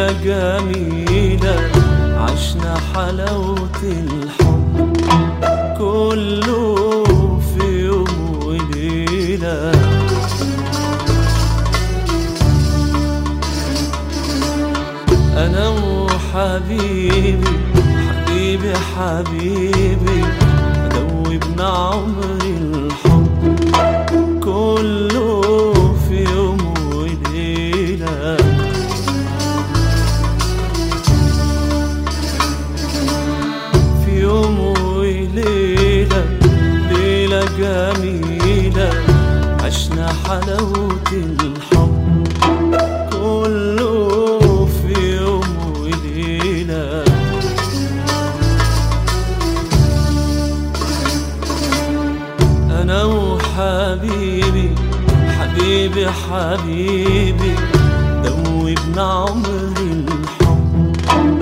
ليلة جميلة عشنا حلاوة الحب كله في يوم وليلة أنا وحبيبي حبيبي حبيبي دوبنا عمري الحب كله في يوم وليلة في يوم وليلة ليلة جميلة عشنا حلاوة الحب كله في يوم وليلة أنا وحبيبي حبيبي حبيبي دوبنا عمري الحب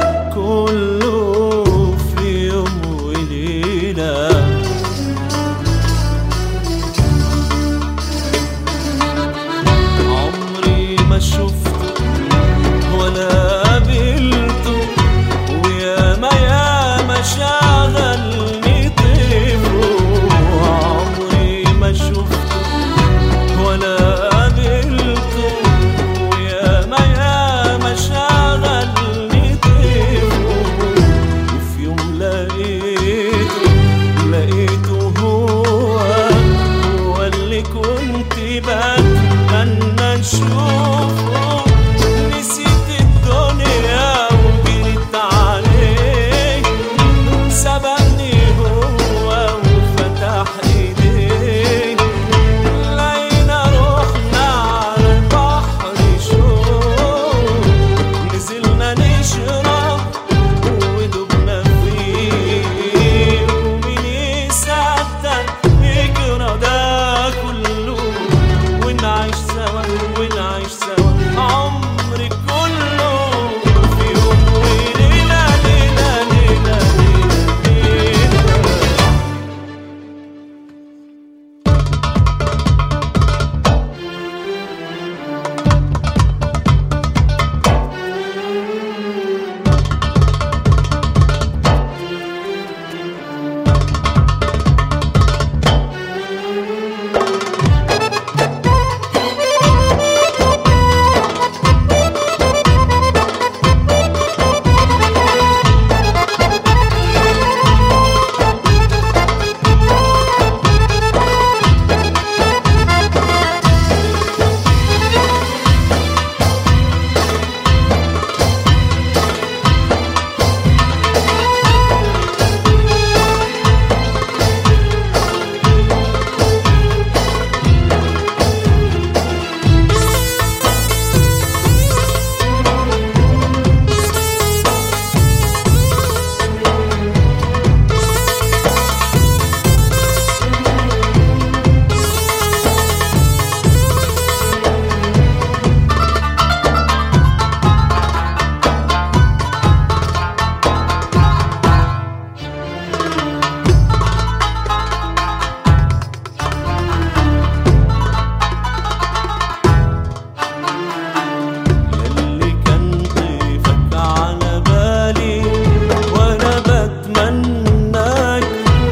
كله في يوم وليلة عمري ما شفته ولا قابلته وياما ياما شغلني طيفه عمري ما شفته ولا قابلته وياما ياما شغلني طيفه وفي يوم لقيته لقيته هو هو اللي كنت بتمنى اشوفه نسيت الدنيا وجريت عليه سبقني هو وفتح ايديه لقينا روحنا على البحر شوق نزلنا نشرب ودبنا فيه ومين يصدق يجرى ده كله ونعيش سوا ونعيش سوا عمري كله في يوم وليلة ليلة ليلة ليلة ليلة يلي كان ضيفك على بالي وانا بتمناك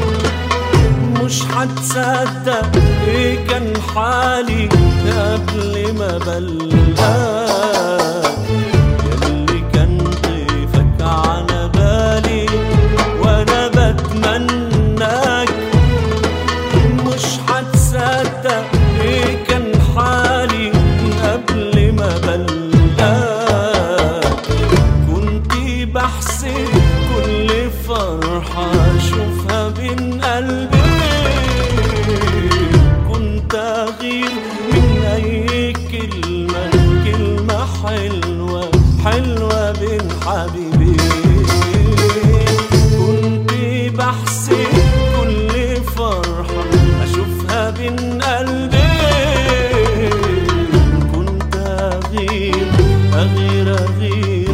مش هتصدق ايه كان حالي قبل ما بلقاك يلي كان ضيفك على بالي وانا بتمناك مش هتصدق ايه كان حالي قبل ما بلقاك كنت بحسب كل فرحة اشوفها بين قلبي كنت اغير من اي كلمة كلمة حلوة حلوة بين حبيبين كنت بحسب كل فرحة أشوفها بين قلبي كنت أغير أغير أغير